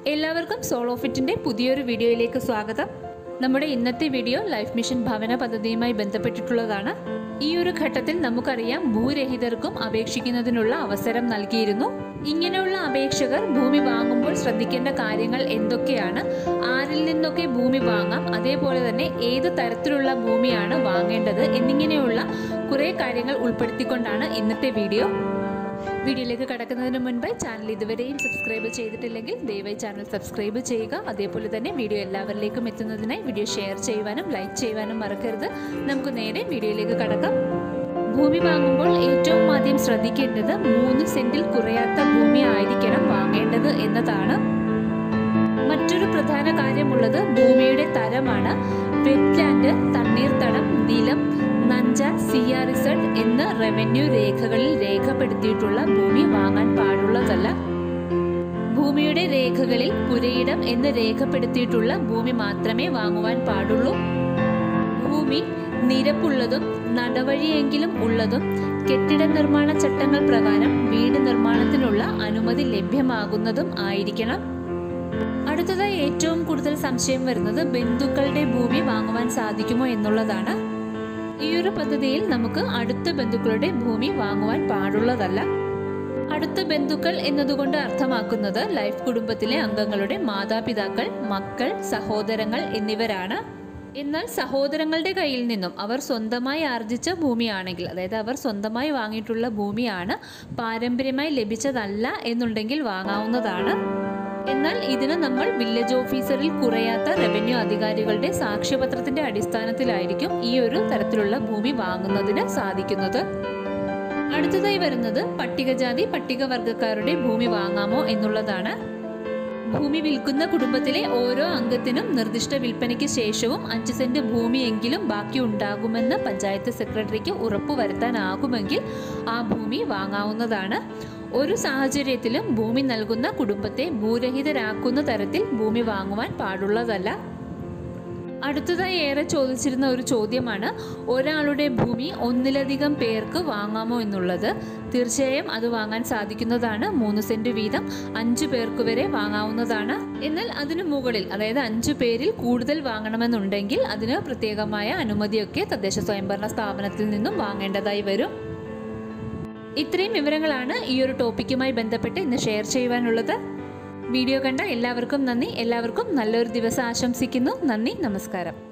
എല്ലാവർക്കും സോളോ ഫിറ്റിന്റെ പുതിയൊരു വീഡിയോയിലേക്ക് സ്വാഗതം നമ്മുടെ ഇന്നത്തെ വീഡിയോ ലൈഫ് മിഷൻ ഭവന പദ്ധതിയുമായി ബന്ധപ്പെട്ടിട്ടുള്ളതാണ് ഈ ഒരു ഘട്ടത്തിൽ നമുക്കറിയാം ഭൂരഹിതർക്കും അപേക്ഷിക്കുന്നതിനുള്ള അവസരം നൽകിയിരുന്നു ഇങ്ങനെയുള്ള അപേക്ഷകർ ഭൂമി വാങ്ങുമ്പോൾ ശ്രദ്ധിക്കേണ്ട കാര്യങ്ങൾ എന്തൊക്കെയാണ് ആരിൽ നിന്നൊക്കെ ഭൂമി വാങ്ങാം അതേപോലെ തന്നെ ഏത് തരത്തിലുള്ള ഭൂമിയാണ് വാങ്ങേണ്ടത് എന്നിങ്ങനെയുള്ള കുറേ കാര്യങ്ങൾ ഉൾപ്പെടുത്തിക്കൊണ്ടാണ് ഇന്നത്തെ വീഡിയോ വീഡിയോയിലേക്ക് കടക്കുന്നതിന് മുൻപ് ചാനൽ ഇതുവരെയും സബ്സ്ക്രൈബ് ചെയ്തിട്ടില്ലെങ്കിൽ ദയവായി ചാനൽ സബ്സ്ക്രൈബ് ചെയ്യുക അതേപോലെ തന്നെ വീഡിയോ എല്ലാവരിലേക്കും എത്തുന്നതിനായി വീഡിയോ ഷെയർ ചെയ്യുവാനും ലൈക്ക് ചെയ്യുവാനും മറക്കരുത് നമുക്ക് നേരെ വീഡിയോയിലേക്ക് കടക്കാം ഭൂമി വാങ്ങുമ്പോൾ ഏറ്റവും ആദ്യം ശ്രദ്ധിക്കേണ്ടത് മൂന്ന് സെന്റിൽ കുറയാത്ത ഭൂമി ആയിരിക്കണം വാങ്ങേണ്ടത് എന്നതാണ് മറ്റൊരു പ്രധാന കാര്യമുള്ളത് ഭൂമിയുടെ തരമാണ് വെറ്റ്ലാൻഡ് തണ്ണീർത്തടം നിലം നഞ്ച സി ആർ ഇസഡ് എന്ന റവന്യൂ രേഖകളിൽ രേഖപ്പെടുത്തിയിട്ടുള്ള ഭൂമി വാങ്ങാൻ പാടുള്ളതല്ല ഭൂമിയുടെ രേഖകളിൽ പുരയിടം എന്ന് രേഖപ്പെടുത്തിയിട്ടുള്ള ഭൂമി മാത്രമേ വാങ്ങുവാൻ പാടുള്ളൂ ഭൂമി നിരപ്പുള്ളതും നടവഴിയെങ്കിലും ഉള്ളതും കെട്ടിട നിർമ്മാണ ചട്ടങ്ങൾ പ്രകാരം വീട് നിർമ്മാണത്തിനുള്ള അനുമതി ലഭ്യമാകുന്നതും ആയിരിക്കണം അടുത്തതായി ഏറ്റവും കൂടുതൽ സംശയം വരുന്നത് ബന്ധുക്കളുടെ ഭൂമി വാങ്ങുവാൻ സാധിക്കുമോ എന്നുള്ളതാണ് ഈ ഒരു പദ്ധതിയിൽ നമുക്ക് അടുത്ത ബന്ധുക്കളുടെ ഭൂമി വാങ്ങുവാൻ പാടുള്ളതല്ല അടുത്ത ബന്ധുക്കൾ എന്നതുകൊണ്ട് അർത്ഥമാക്കുന്നത് ലൈഫ് കുടുംബത്തിലെ അംഗങ്ങളുടെ മാതാപിതാക്കൾ മക്കൾ സഹോദരങ്ങൾ എന്നിവരാണ് എന്നാൽ സഹോദരങ്ങളുടെ കയ്യിൽ നിന്നും അവർ സ്വന്തമായി ആർജിച്ച ഭൂമിയാണെങ്കിൽ അതായത് അവർ സ്വന്തമായി വാങ്ങിയിട്ടുള്ള ഭൂമിയാണ് പാരമ്പര്യമായി ലഭിച്ചതല്ല എന്നുണ്ടെങ്കിൽ വാങ്ങാവുന്നതാണ് എന്നാൽ ഇതിന് നമ്മൾ വില്ലേജ് ഓഫീസറിൽ കുറയാത്ത റവന്യൂ അധികാരികളുടെ സാക്ഷ്യപത്രത്തിന്റെ അടിസ്ഥാനത്തിലായിരിക്കും ഈ ഒരു തരത്തിലുള്ള ഭൂമി വാങ്ങുന്നതിന് സാധിക്കുന്നത് അടുത്തതായി വരുന്നത് പട്ടികജാതി പട്ടികവർഗക്കാരുടെ ഭൂമി വാങ്ങാമോ എന്നുള്ളതാണ് ഭൂമി വിൽക്കുന്ന കുടുംബത്തിലെ ഓരോ അംഗത്തിനും നിർദ്ദിഷ്ട വിൽപ്പനയ്ക്ക് ശേഷവും അഞ്ച് സെന്റ് ഭൂമിയെങ്കിലും ബാക്കി ഉണ്ടാകുമെന്ന് പഞ്ചായത്ത് സെക്രട്ടറിക്ക് ഉറപ്പുവരുത്താനാകുമെങ്കിൽ ആ ഭൂമി വാങ്ങാവുന്നതാണ് ഒരു സാഹചര്യത്തിലും ഭൂമി നൽകുന്ന കുടുംബത്തെ ഭൂരഹിതരാക്കുന്ന തരത്തിൽ ഭൂമി വാങ്ങുവാൻ പാടുള്ളതല്ല അടുത്തതായി ഏറെ ചോദിച്ചിരുന്ന ഒരു ചോദ്യമാണ് ഒരാളുടെ ഭൂമി ഒന്നിലധികം പേർക്ക് വാങ്ങാമോ എന്നുള്ളത് തീർച്ചയായും അത് വാങ്ങാൻ സാധിക്കുന്നതാണ് മൂന്ന് സെന്റ് വീതം അഞ്ചു പേർക്ക് വരെ വാങ്ങാവുന്നതാണ് എന്നാൽ അതിനു മുകളിൽ അതായത് അഞ്ചു പേരിൽ കൂടുതൽ വാങ്ങണമെന്നുണ്ടെങ്കിൽ അതിന് പ്രത്യേകമായ അനുമതിയൊക്കെ തദ്ദേശ സ്വയംഭരണ സ്ഥാപനത്തിൽ നിന്നും വാങ്ങേണ്ടതായി വരും ഇത്രയും വിവരങ്ങളാണ് ഈ ഒരു ടോപ്പിക്കുമായി ബന്ധപ്പെട്ട് ഇന്ന് ഷെയർ ചെയ്യുവാനുള്ളത് വീഡിയോ കണ്ട എല്ലാവർക്കും നന്ദി എല്ലാവർക്കും നല്ലൊരു ദിവസം ആശംസിക്കുന്നു നന്ദി നമസ്കാരം